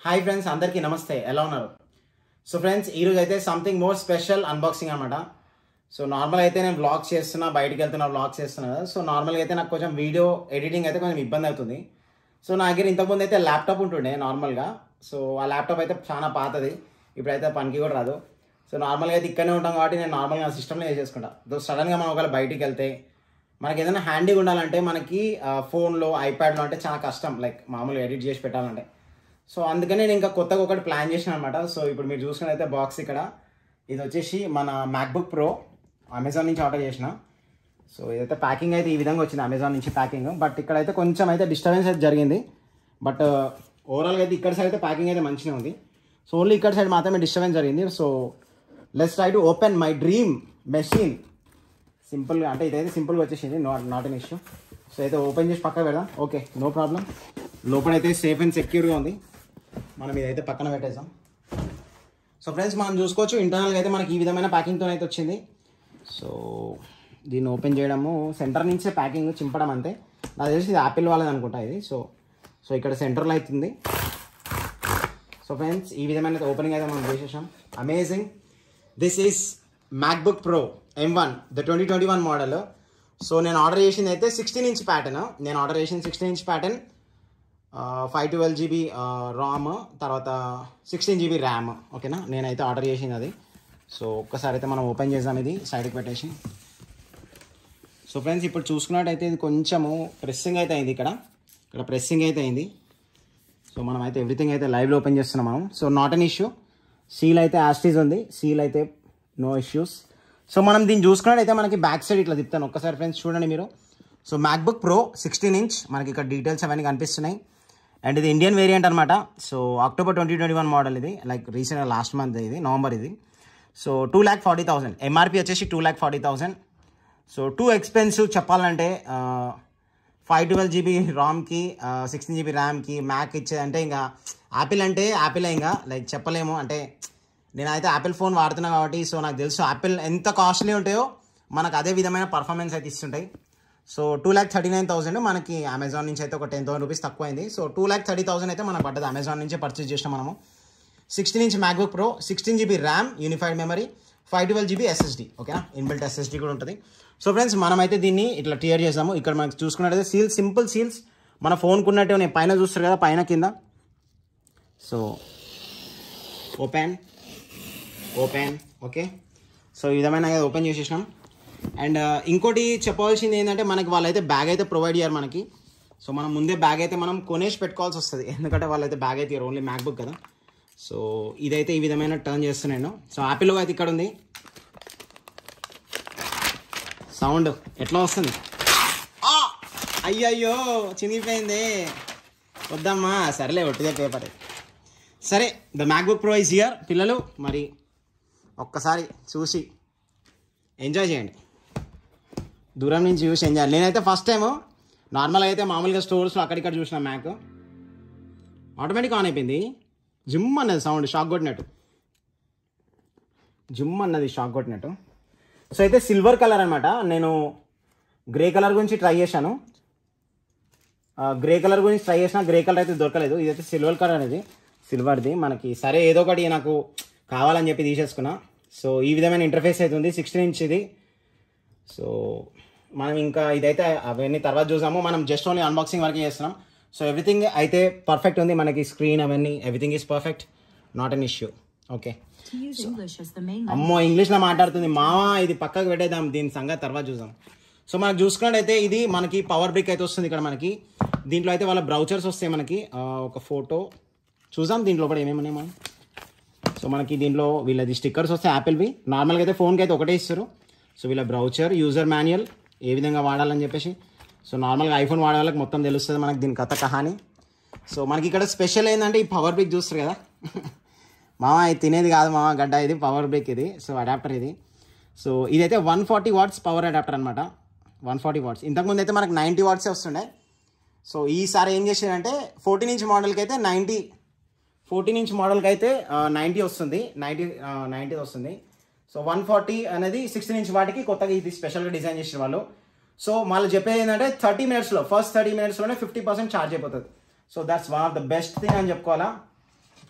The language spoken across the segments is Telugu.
హాయ్ ఫ్రెండ్స్ అందరికీ నమస్తే ఎలా ఉన్నారు సో ఫ్రెండ్స్ ఈరోజు అయితే సంథింగ్ మోర్ స్పెషల్ అన్బాక్సింగ్ అనమాట సో నార్మల్ అయితే నేను వ్లాగ్స్ చేస్తున్నా బయటికి వెళ్తున్నా వ్లాగ్స్ చేస్తున్నా కదా సో నార్మల్గా అయితే నాకు కొంచెం వీడియో ఎడిటింగ్ అయితే కొంచెం ఇబ్బంది అవుతుంది సో నా దగ్గర ఇంతకుముందు అయితే ల్యాప్టాప్ ఉంటుండే నార్మల్గా సో ఆ ల్యాప్టాప్ అయితే చాలా పాతది ఇప్పుడైతే పనికి కూడా రాదు సో నార్మల్గా అయితే ఇక్కడనే ఉంటాం కాబట్టి నేను నార్మల్గా నా సిస్టమ్లో చేసేసుకుంటా దో సడన్గా మనం ఒకవేళ బయటికి వెళ్తే మనకి ఏదైనా హ్యాండీగా ఉండాలంటే మనకి ఫోన్లో ఐప్యాడ్లో అంటే చాలా కష్టం లైక్ మామూలుగా ఎడిట్ చేసి పెట్టాలంటే సో అందుకనే నేను ఇంకా కొత్తగా ఒకటి ప్లాన్ చేసిన అనమాట సో ఇప్పుడు మీరు చూసుకున్నైతే బాక్స్ ఇక్కడ ఇది వచ్చేసి మన మ్యాక్బుక్ ప్రో అమెజాన్ నుంచి ఆర్డర్ చేసిన సో ఇదైతే ప్యాకింగ్ అయితే ఈ విధంగా వచ్చింది అమెజాన్ నుంచి ప్యాకింగ్ బట్ ఇక్కడైతే కొంచెం అయితే డిస్టర్బెన్స్ అయితే జరిగింది బట్ ఓవరాల్గా అయితే ఇక్కడ సైడ్ అయితే ప్యాకింగ్ అయితే మంచిగా ఉంది సో ఓన్లీ ఇక్కడ సైడ్ మాత్రమే డిస్టర్బెన్స్ జరిగింది so let's try to open my dream machine సింపుల్గా అంటే ఇదైతే సింపుల్గా వచ్చేసింది not not an issue so అయితే ఓపెన్ చేసి పక్క పెడదాం ఓకే నో ప్రాబ్లం లోపల అయితే సేఫ్ అండ్ సెక్యూర్గా ఉంది మనం ఇదైతే పక్కన పెట్టేద్దాం సో ఫ్రెండ్స్ మనం చూసుకోవచ్చు ఇంటర్నల్గా అయితే మనకి ఈ విధమైన ప్యాకింగ్తో అయితే వచ్చింది సో దీన్ని ఓపెన్ చేయడము సెంటర్ నుంచే ప్యాకింగ్ చింపడం అంతే నాకు తెలిసి ఇది యాపిల్ వాళ్ళది అనుకుంటా ఇది సో సో ఇక్కడ సెంటర్లో అవుతుంది సో ఫ్రెండ్స్ ఈ విధమైన ఓపెనింగ్ అయితే మనం చేసేసాం amazing this is MacBook Pro M one the twenty twenty one model so నేను ఆర్డర్ చేసింది అయితే సిక్స్టీన్ ఇంచ్ ప్యాటర్న్ నేను ఆర్డర్ చేసింది sixteen inch pattern five twelve GB RAM తర్వాత సిక్స్టీన్ జీబీ ర్యామ్ ఓకేనా నేనైతే ఆర్డర్ చేసింది అది సో ఒక్కసారి అయితే మనం ఓపెన్ చేద్దాం ఇది సైడ్కి పెట్టేసి సో ఫ్రెండ్స్ ఇప్పుడు చూసుకున్నట్టయితే ఇది కొంచెము ప్రెస్సింగ్ అయితే అయింది ఇక్కడ ఇక్కడ ప్రెస్సింగ్ అయితే అయింది సో మనం అయితే ఎవ్రీథింగ్ అయితే లైవ్లో ఓపెన్ చేస్తున్నాం మనం so not an issue seal అయితే యాస్టీజ్ ఉంది సీల్ అయితే నో ఇష్యూస్ సో మనం దీన్ని చూసుకున్నట్టయితే మనకి బ్యాక్ సైడ్ ఇట్లా తిప్పుతాను ఒక్కసారి ఫ్రెండ్స్ చూడండి మీరు so MacBook Pro sixteen inch మనకి ఇక్కడ డీటెయిల్స్ అవన్నీ కనిపిస్తున్నాయి అండ్ ఇది ఇండియన్ వేరియంట్ అనమాట so October twenty twenty one model ఇది లైక్ రీసెంట్గా లాస్ట్ మంత్ ఇది నవంబర్ ఇది so two lakh forty thousand MRP వచ్చేసి two lakh forty thousand so too expensive చెప్పాలంటే ఫైవ్ ట్వెల్వ్ జీబీ రామ్కి సిక్స్టీన్ జీబీ ర్యామ్కి మ్యాక్ ఇచ్చేది అంటే ఇంకా యాపిల్ అంటే యాపిల్ ఇంకా లైక్ చెప్పలేము అంటే నేనైతే యాపిల్ ఫోన్ వాడుతున్నా కాబట్టి సో నాకు తెలుసు యాపిల్ ఎంత కాస్ట్లీ ఉంటాయో మనకు అదే విధమైన పర్ఫార్మెన్స్ అయితే ఇస్తుంటాయి so two lakh thirty nine thousand మనకి అమెజాన్ నుంచి అయితే ఒక టెన్ థౌసండ్ రూపీస్ తక్కువైంది so two lakh thirty thousand అయితే మనకు పడ్డది అమెజాన్ నుంచే పర్చేస్ చేసినాం మనము sixteen inch MacBook Pro sixteen GB RAM unified memory five twelve GB SSD ఓకేనా ఇన్బిల్ట్ ఎస్ఎస్డి కూడా ఉంటుంది సో ఫ్రెండ్స్ మనమైతే దీన్ని ఇట్లా క్లియర్ చేసాము ఇక్కడ మనకి చూసుకున్నట్టయితే సీల్స్ సింపుల్ సీల్స్ మన ఫోన్కు ఉన్నట్టు నేను పైన చూస్తారు కదా పైన కింద so open open okay so ఈ విధమైన ఓపెన్ చేసేసినాం అండ్ ఇంకోటి చెప్పవలసింది ఏంటంటే మనకి వాళ్ళైతే బ్యాగ్ అయితే ప్రొవైడ్ చేయరు మనకి సో మనం ముందే బ్యాగ్ అయితే మనం కొనేసి పెట్టుకోవాల్సి వస్తుంది ఎందుకంటే వాళ్ళైతే బ్యాగ్ అయితే ఇయ్యరు, ఓన్లీ మ్యాక్బుక్ కదా సో ఇదైతే ఈ విధమైన టర్న్ చేస్తున్నాను సో యాపిల్ అయితే ఇక్కడ ఉంది సౌండ్ ఎట్లా వస్తుంది ఆ! అయ్యయ్యో చినిగిపోయింది వద్దమ్మా సరేలే ఒట్టిదే పేపర్ సరే the MacBook Pro is here పిల్లలు మరి ఒక్కసారి చూసి ఎంజాయ్ చేయండి దూరం నుంచి చూసి ఎంజాయ్ నేనైతే ఫస్ట్ టైము నార్మల్ అయితే మామూలుగా స్టోర్స్లో అక్కడిక్కడ చూసిన మ్యాక్ ఆటోమేటిక్ ఆన్ అయిపోయింది జిమ్ అన్నది సౌండ్ షాక్ కొట్టినట్టు జిమ్ అన్నది షాక్ కొట్టినట్టు సో అయితే సిల్వర్ కలర్ అనమాట నేను గ్రే కలర్ గురించి ట్రై చేశాను గ్రే కలర్ గురించి ట్రై చేసిన గ్రే కలర్ అయితే దొరకలేదు ఇదైతే సిల్వర్ కలర్ అనేది సిల్వర్ది మనకి సరే ఏదో ఒకటి నాకు కావాలని చెప్పి తీసేసుకున్నా సో ఈ విధమైన ఇంటర్ఫేస్ అయితే ఉంది సిక్స్టీన్ ఇంచ్ ఇది సో మనం ఇంకా ఇదైతే అవన్నీ తర్వాత చూసాము మనం జస్ట్ ఓన్లీ అన్బాక్సింగ్ వరకే చేస్తున్నాం సో ఎవ్రీథింగ్ అయితే పర్ఫెక్ట్ ఉంది మనకి స్క్రీన్ అవన్నీ everything is perfect not an issue okay To use English as the main అమ్మో ఇంగ్లీష్లో మాట్లాడుతుంది మావా ఇది పక్కకు పెట్టేద్దాం దీని సంగతి తర్వాత చూద్దాం సో మనకు చూసుకున్నట్టయితే ఇది మనకి పవర్ బ్రిక్ అయితే వస్తుంది ఇక్కడ మనకి దీంట్లో అయితే వాళ్ళ బ్రౌచర్స్ వస్తాయి మనకి ఆ, ఒక ఫోటో చూసాం దీంట్లో కూడా ఏమేమి ఉన్నాయి మనం సో మనకి దీంట్లో వీళ్ళది స్టిక్కర్స్ వస్తాయి యాపిల్వి నార్మల్గా అయితే ఫోన్కి అయితే ఒకటే ఇస్తారు సో వీళ్ళ బ్రౌచర్ యూజర్ మాన్యువల్ ఏ విధంగా వాడాలని చెప్పేసి సో నార్మల్గా ఐఫోన్ వాడే వాళ్ళకి మొత్తం తెలుస్తుంది మనకి దీని కథ కహాని సో మనకి ఇక్కడ స్పెషల్ ఏంటంటే ఈ పవర్ బ్రేక్ చూస్తారు కదా మామ ఇది తినేది కాదు మామ గడ్డ ఇది పవర్ బ్రేక్ ఇది సో అడాప్టర్ ఇది సో ఇదైతే one forty watts power adapter అనమాట వన్ ఫార్టీ వాట్స్ ఇంతకుముందు అయితే మనకి నైంటీ వాట్సే వస్తుండే సో ఈసారి ఏం చేసారంటే ఫోర్టీన్ ఇంచ్ మోడల్కి అయితే నైంటీ ఫోర్టీన్ ఇంచ్ మోడల్కి అయితే నైంటీ వస్తుంది నైంటీ నైంటీ వస్తుంది సో వన్ ఫార్టీ అనేది సిక్స్టీన్ ఇంచ్ వాటికి కొత్తగా ఇది స్పెషల్గా డిజైన్ చేసిన వాళ్ళు సో వాళ్ళు చెప్పేది ఏంటంటే థర్టీ మినిట్స్లో ఫస్ట్ థర్టీ మినిట్స్లోనే ఫిఫ్టీ పర్సెంట్ ఛార్జ్ అయిపోతుంది so that's one of the best thing అని చెప్పుకోవాలా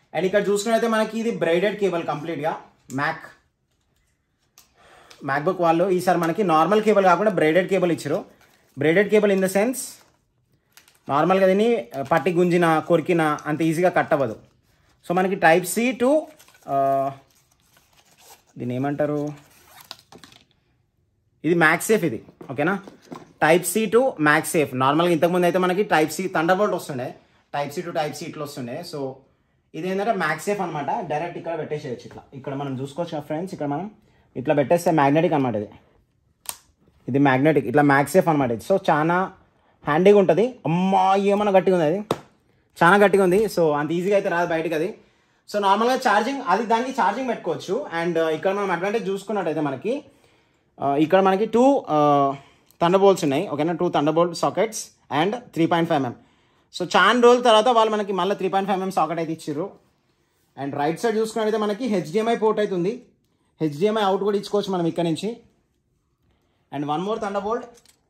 అండ్ ఇక్కడ చూసుకున్నైతే మనకి ఇది బ్రైడెడ్ కేబుల్ కంప్లీట్గా మ్యాక్ మ్యాక్బుక్ వాళ్ళు ఈసారి మనకి నార్మల్ కేబుల్ కాకుండా బ్రైడెడ్ కేబుల్ ఇచ్చారు braided cable in the sense నార్మల్గా దీన్ని పట్టి గుంజిన కొరికిన అంత ఈజీగా కట్ అవ్వదు సో మనకి టైప్ సి టు దీన్ని ఏమంటారు ఇది మ్యాక్స్ సేఫ్ ఇది ఓకేనా type C to MagSafe నార్మల్గా ఇంతకుముందు అయితే మనకి టైప్ సి థండర్బోల్ట్ వస్తుండే type C to type C ఇట్లా వస్తుండే సో ఇది ఏంటంటే మ్యాక్స్ సేఫ్ అనమాట డైరెక్ట్ ఇక్కడ పెట్టేసేయచ్చు ఇట్లా ఇక్కడ మనం చూసుకోవచ్చు ఫ్రెండ్స్ ఇక్కడ మనం ఇట్లా పెట్టేస్తే మ్యాగ్నెటిక్ అనమాట ఇది ఇది మ్యాగ్నెటిక్ ఇట్లా మ్యాక్స్ సేఫ్ అనమాట ఇది సో చాలా హ్యాండీగా ఉంటుంది అమ్మా ఏమన్నా గట్టిగా ఉంది అది చాలా గట్టిగా ఉంది సో అంత ఈజీగా అయితే రాదు బయటకు అది సో నార్మల్గా ఛార్జింగ్ అది దానికి ఛార్జింగ్ పెట్టుకోవచ్చు అండ్ ఇక్కడ మనం అడ్వాంటేజ్ చూసుకున్నట్టయితే మనకి ఆ, ఇక్కడ మనకి టూ తండబోల్స్ ఉన్నాయి ఓకేనా two thunderbolt sockets and three point five mm so చాలా రోజుల తర్వాత వాళ్ళు మనకి మళ్ళీ three point five mm socket అయితే ఇచ్చారు అండ్ రైట్ సైడ్ చూసుకున్నట్టయితే మనకి హెచ్డిఎంఐ పోర్ట్ అయితే ఉంది హెచ్డిఎంఐ అవుట్ కూడా ఇచ్చుకోవచ్చు మనం ఇక్కడ నుంచి and one more thunderbolt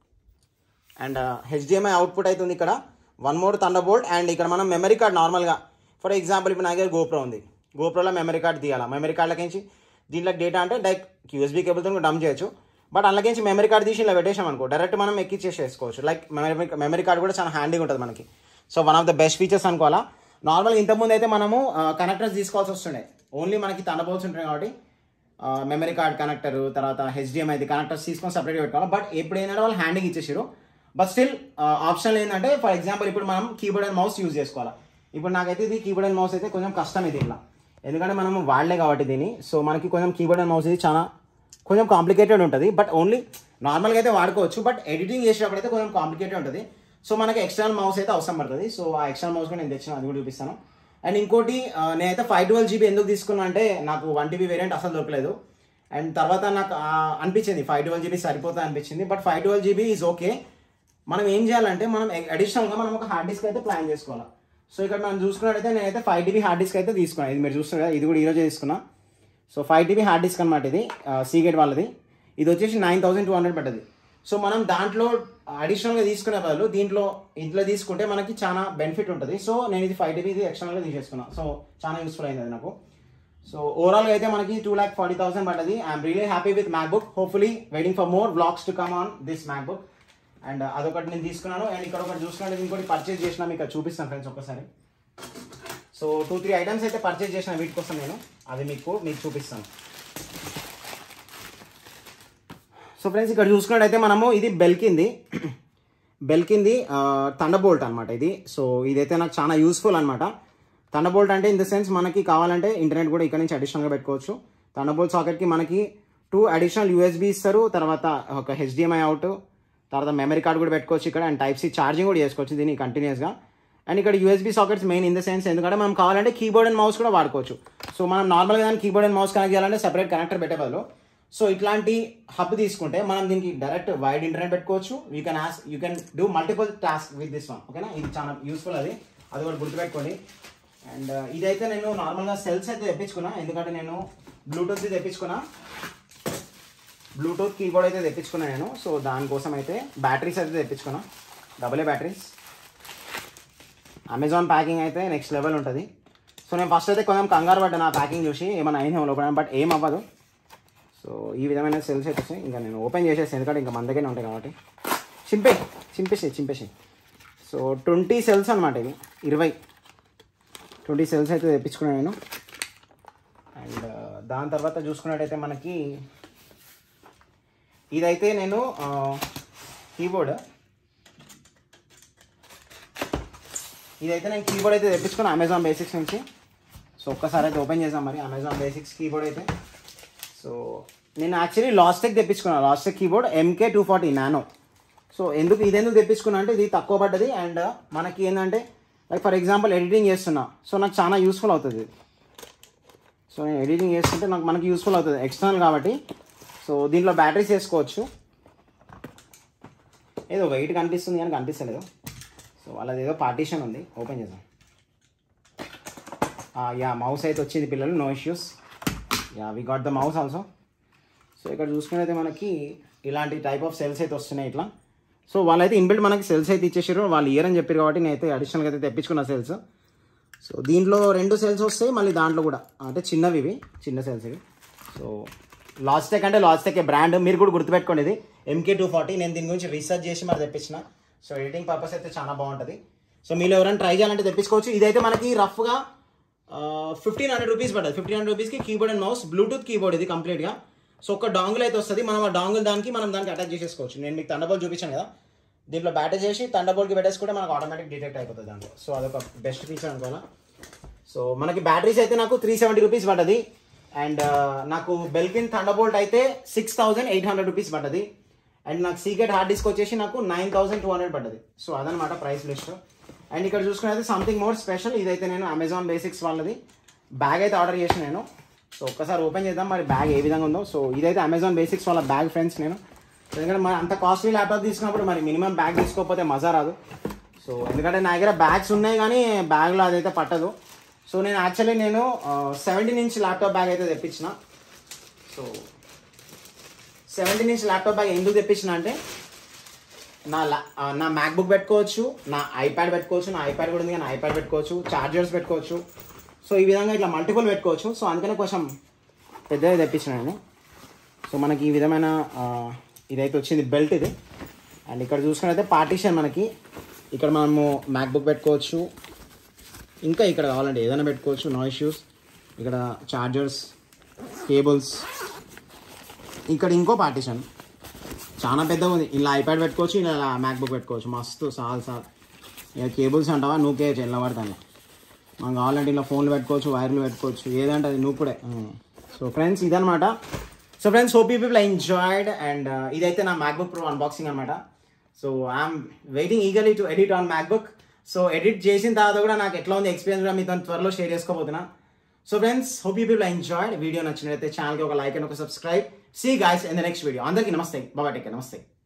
and HDMI output అవుతుంది ఇక్కడ వన్ మోర్ తండబోల్ట్ అండ్ ఇక్కడ మనం మెమరీ కార్డ్ నార్మల్గా ఫర్ ఎగ్జాంపుల్ ఇప్పుడు నా దగ్గర గోప్రో ఉంది గోప్రోలో మెమరీ కార్డ్ తీయాలా మెమరీ కార్డ్లకించి దీంట్లో డేటా అంటే డైరెక్ట్ యూఎస్బీ కేబుల్తో డంప్ చేయొచ్చు బట్ అందులోకించి మెమరీ కార్డ్ తీసి ఇలా పెట్టేసాం అనుకో డైరెక్ట్ మనం ఎక్కిచ్చేసేసుకోవచ్చు లైక్ మెమరీ మెమరీ కార్డ్ కూడా చాలా హ్యాండీగా ఉంటుంది మనకి so one of the best features అనుకోవాలా నార్మల్గా ఇంతకుముందు అయితే మనము కనెక్టర్స్ తీసుకోవాల్సి వస్తుండే ఓన్లీ మనకి తండబోల్స్ ఉంటాయి కాబట్టి మెమరీ కార్డ్ కనెక్టర్ తర్వాత హెచ్డిఎంఐ కనెక్టర్స్ తీసుకొని సపరేట్గా పెట్టుకోవాలి బట్ ఎప్పుడు ఏంటంటే వాళ్ళు హ్యాండింగ్ ఇచ్చేసారు బట్ స్టిల్ ఆప్షన్ ఏంటంటే ఫర్ ఎగ్జాంపుల్ ఇప్పుడు మనం కీబోర్డ్ అండ్ మౌస్ యూజ్ చేసుకోవాలి ఇప్పుడు నాకైతే ఇది కీబోర్డ్ అండ్ మౌస్ అయితే కొంచెం కష్టం ఇది ఇట్లా ఎందుకంటే మనం వాడలే కాబట్టి దీన్ని సో మనకి కొంచెం కీబోర్డ్ అండ్ మౌస్ ఇది చాలా కొంచెం కాంప్లికేటెడ్ ఉంటుంది బట్ ఓన్లీ నార్మల్గా అయితే వాడుకోవచ్చు బట్ ఎడిటింగ్ చేసేటప్పుడు అయితే కొంచెం కాంప్లికేటెడ్ ఉంటుంది సో మనకి ఎక్స్టర్నల్ మౌస్ అయితే అవసరం పడుతుంది సో ఆ ఎక్స్టర్నల్ మౌస్ కూడా నేను తెచ్చిన అది కూడా చూపిస్తాను అండ్ ఇంకోటి ఆ, నేనైతే ఫైవ్ ట్వెల్వ్ జీబీ ఎందుకు తీసుకున్నా అంటే నాకు వన్ టీబీ వేరియంట్ అసలు దొరకలేదు అండ్ తర్వాత నాకు ఆ, అనిపించింది ఫైవ్ ట్వెల్వ్ జీబీ సరిపోతుంది అనిపించింది but five twelve GB is okay మనం ఏం చేయాలంటే మనం అడిషనల్గా మనం ఒక హార్డ్ డిస్క్ అయితే ప్లాన్ చేసుకోవాలి సో ఇక్కడ మనం చూసుకున్నట్టయితే నేనైతే ఫైవ్ టీబీ హార్డ్ డిస్క్ అయితే తీసుకున్నాను ఇది మీరు చూస్తున్నారు కదా ఇది కూడా ఈరోజే తీసుకున్నా so five TB hard disk అనమాట ఇది సీగేట్ వాళ్ళది ఇది వచ్చేసి నైన్ థౌసండ్ టూ హండ్రెడ్ పడ్డది సో మనం దాంట్లో అడిషనల్గా తీసుకునే బదులు దీంట్లో ఇంట్లో తీసుకుంటే మనకి చాలా బెనిఫిట్ ఉంటుంది సో నేను ఇది ఫైవ్ టీబీ ఇది ఎక్స్టర్నల్గా తీసేసుకున్నా సో చాలా యూస్ఫుల్ అయింది అది నాకు సో ఓవరాల్గా అయితే మనకి టూ ల్యాక్ ఫార్టీ థౌసండ్ పడ్డది I'm really happy with MacBook hopefully waiting for more blogs to come on this MacBook and అదొకటి నేను తీసుకున్నాను అండ్ ఇక్కడ ఒకటి చూసుకున్నట్టు ఇంకోటి పర్చేజ్ చేసిన మీకు అది చూపిస్తాను ఫ్రెండ్స్ ఒకసారి సో టూ త్రీ ఐటమ్స్ అయితే పర్చేజ్ చేసిన వీటి కోసం నేను అది మీకు మీకు చూపిస్తాను సో ఫ్రెండ్స్ ఇక్కడ చూసుకున్నట్టయితే మనము ఇది బెల్కింది బెల్కింది తండబోల్ట్ అనమాట ఇది సో ఇదైతే నాకు చాలా యూస్ఫుల్ అనమాట తండబోల్ట్ అంటే ఇన్ ద సెన్స్ మనకి కావాలంటే ఇంటర్నెట్ కూడా ఇక్కడ నుంచి అడిషనల్గా పెట్టుకోవచ్చు తండబోల్ట్ సాకెట్కి మనకి టూ అడిషనల్ యూఎస్బీ ఇస్తారు తర్వాత ఒక హెచ్డిఎంఐ అవుట్ తర్వాత మెమరీ కార్డ్ కూడా పెట్టుకోవచ్చు ఇక్కడ అండ్ టైప్ సి ఛార్జింగ్ కూడా చేసుకోవచ్చు దీన్ని కంటిన్యూస్గా అండ్ ఇక్కడ USB sockets main in the sense ఎందుకంటే మనం కావాలంటే కీబోర్డ్ అండ్ మౌస్ కూడా వాడుకోవచ్చు సో మనం నార్మల్గా దాన్ని కీబోర్డ్ అండ్ మౌస్ కనెక్ట్ చేయాలంటే సెపరేట్ కనెక్టర్ పెట్టే బదులు సో ఇట్లాంటి హబ్ తీసుకుంటే మనం దీనికి డైరెక్ట్ వైడ్ ఇంటర్నెట్ పెట్టుకోవచ్చు you can as you can do multiple task with this one ఓకేనా ఇది చాలా యూస్ఫుల్ అది అది కూడా గుర్తుపెట్టుకోండి అండ్ ఇదైతే నేను నార్మల్గా సెల్స్ అయితే తెప్పించుకున్నా ఎందుకంటే నేను బ్లూటూత్ తెప్పించుకున్నా బ్లూటూత్ కీబోర్డ్ అయితే తెప్పించుకున్నా నేను సో దానికోసం అయితే బ్యాటరీస్ అయితే తెప్పించుకున్నా double A batteries Amazon packing అయితే నెక్స్ట్ లెవెల్ ఉంటుంది సో నేను ఫస్ట్ అయితే కొంచెం కంగారు పడ్డా నా ప్యాకింగ్ చూసి ఏమైనా అయిందేమో లోపల బట్ ఏం అవ్వదు సో ఈ విధమైన సెల్స్ అయితే వస్తాయి ఇంకా నేను ఓపెన్ చేసేసి ఎందుకంటే ఇంకా మన దగ్గరనే ఉంటాయి కాబట్టి చింపే చింపేసి చింపేసి సో ట్వంటీ సెల్స్ అనమాట ఇవి ఇరవై ట్వంటీ సెల్స్ అయితే తెప్పించుకున్నాను నేను అండ్ దాని తర్వాత చూసుకున్నట్టయితే మనకి ఇదైతే నేను కీబోర్డ్ ఇదైతే నేను కీబోర్డ్ అయితే తెప్పించుకున్నాను అమెజాన్ బేసిక్స్ నుంచి సో ఒక్కసారి అయితే ఓపెన్ చేసాం మరి అమెజాన్ బేసిక్స్ కీబోర్డ్ అయితే సో నేను యాక్చువల్లీ లాస్టెక్ తెప్పించుకున్నాను Logitech keyboard MK two forty nano so ఎందుకు ఇది ఎందుకు తెప్పించుకున్నా అంటే ఇది తక్కువ పడ్డది అండ్ మనకి ఏంటంటే లైక్ ఫర్ ఎగ్జాంపుల్ ఎడిటింగ్ చేస్తున్నా సో నాకు చాలా యూస్ఫుల్ అవుతుంది ఇది సో నేను ఎడిటింగ్ చేస్తుంటే నాకు మనకి యూస్ఫుల్ అవుతుంది ఎక్స్టర్నల్ కాబట్టి సో దీంట్లో బ్యాటరీస్ వేసుకోవచ్చు ఏదో వెయిట్ కనిపిస్తుంది కానీ కనిపిస్తలేదు సో వాళ్ళది ఏదో పార్టీషన్ ఉంది ఓపెన్ చేద్దాం యా మౌస్ అయితే వచ్చింది పిల్లలు no issues yeah we got the mouse also so ఇక్కడ చూసుకున్నైతే మనకి ఇలాంటి టైప్ ఆఫ్ సెల్స్ అయితే వస్తున్నాయి ఇట్లా సో వాళ్ళైతే ఇన్బిల్డ్ మనకి సెల్స్ అయితే ఇచ్చేసారు వాళ్ళు ఇయర్ అని చెప్పారు కాబట్టి నేనైతే అడిషనల్గా అయితే తెప్పించుకున్న సెల్స్ సో దీంట్లో రెండు సెల్స్ వస్తాయి మళ్ళీ దాంట్లో కూడా అంటే చిన్నవి ఇవి చిన్న సెల్స్ ఇవి సో లాస్టెక్ అంటే లాస్టెక్ బ్రాండ్ మీరు కూడా గుర్తుపెట్టుకోండి ఇది ఎంకే టూ ఫార్టీ నేను దీని గురించి రీసెర్చ్ చేసి మరి తెప్పించిన సో ఎడిటింగ్ పర్పస్ అయితే చాలా బాగుంటుంది సో మీరు ఎవరైనా ట్రై చేయాలంటే తెప్పించుకోవచ్చు ఇదైతే మనకి రఫ్గా ఫిఫ్టీన్ హండ్రెడ్ రూపీస్ పడుతుంది ఫిఫ్టీన్ హండ్రెడ్ రూపీస్కి keyboard and mouse bluetooth keyboard ఇది కంప్లీట్గా సో ఒక డాంగుల్ అయితే వస్తుంది మనం ఆ డాంగుల్ దానికి మనం దానికి అటాచ్ చేసేసుకోవచ్చు నేను మీకు తండబోల్ చూపించాను కదా దీంట్లో బ్యాటర్ చేసి తండబోల్కి పెట్టేసుకుంటే మనకు ఆటోమేటిక్ డిటెక్ట్ అయిపోతుంది దాంట్లో సో అదొక బెస్ట్ ఫీచర్ అనుకోవాలా సో మనకి బ్యాటరీస్ అయితే నాకు త్రీ సెవెంటీ రూపీస్ పడ్డది అండ్ నాకు బెల్కిన్ థండర్బోల్ట్ అయితే six thousand eight hundred rupees పడ్డది అండ్ నాకు సీక్రెట్ హార్డ్ డిస్క్ వచ్చేసి నాకు నైన్ థౌసండ్ టూ హండ్రెడ్ పడ్డది సో అదనమాట ప్రైస్ లిస్ట్ అండ్ ఇక్కడ చూసుకున్నైతే సంథింగ్ మోర్ స్పెషల్ ఇదైతే నేను అమెజాన్ బేసిక్స్ వాళ్ళది బ్యాగ్ అయితే ఆర్డర్ చేసిన నేను సో ఒక్కసారి ఓపెన్ చేద్దాం మరి బ్యాగ్ ఏ విధంగా ఉందో సో ఇదైతే అమెజాన్ బేసిక్స్ వాళ్ళ బ్యాగ్ ఫ్రెండ్స్ నేను ఎందుకంటే మరి అంత కాస్ట్లీ ల్యాప్టాప్ తీసుకున్నప్పుడు మరి మినిమం బ్యాగ్ తీసుకోకపోతే మజా రాదు సో ఎందుకంటే నా దగ్గర బ్యాగ్స్ ఉన్నాయి కానీ బ్యాగ్లో అదైతే పట్టదు సో నేను యాక్చువల్లీ నేను సెవెంటీన్ ఇంచ్ ల్యాప్టాప్ బ్యాగ్ అయితే తెప్పించిన so seventeen inch laptop bag ఎందుకు తెప్పించిన అంటే నా లా- ఆ, నా మ్యాక్బుక్ పెట్టుకోవచ్చు నా ఐప్యాడ్ పెట్టుకోవచ్చు నా ఐప్యాడ్ కూడా ఉంది కానీ ఐప్యాడ్ పెట్టుకోవచ్చు చార్జర్స్ పెట్టుకోవచ్చు సో ఈ విధంగా ఇట్లా మల్టిపుల్ పెట్టుకోవచ్చు సో అందుకనే కొంచెం పెద్దది తెప్పించిన నేను సో మనకి ఈ విధమైన ఆ, ఇదైతే వచ్చింది బెల్ట్ ఇది అండ్ ఇక్కడ చూసుకున్నైతే పార్టీషన్ మనకి ఇక్కడ మనము మ్యాక్బుక్ పెట్టుకోవచ్చు ఇంకా ఇక్కడ కావాలంటే ఏదైనా పెట్టుకోవచ్చు నో ఇష్యూస్ ఇక్కడ చార్జర్స్ కేబుల్స్ ఇక్కడ ఇంకో పార్టీషన్ చాలా పెద్దగా ఉంది ఇలా ఐప్యాడ్ పెట్టుకోవచ్చు ఇలా మ్యాక్బుక్ పెట్టుకోవచ్చు మస్తు సాల్ సాల్ ఇక కేబుల్స్ అంటావా నూకే ఎలా పడతాను మనం కావాలంటే ఇలా ఫోన్లు పెట్టుకోవచ్చు వైర్లు పెట్టుకోవచ్చు ఏదంటే అది నూకుడే సో ఫ్రెండ్స్ ఇదనమాట so friends hope you people enjoyed and ఇదైతే నా మ్యాక్బుక్ ప్రో అన్బాక్సింగ్ అనమాట so I'm waiting eagerly to edit on MacBook so edit చేసిన తర్వాత కూడా నాకు ఎట్లా ఉంది ఎక్స్పీరియన్స్ కూడా మీతో త్వరలో షేర్ చేసుకోబోతున్నా so friends hope you people enjoyed video నచ్చినట్లయితే ఛానల్కి ఒక లైక్ అండ్ ఒక subscribe see guys in the next video అందరికీ నమస్తే బాబా టెక్ నమస్తే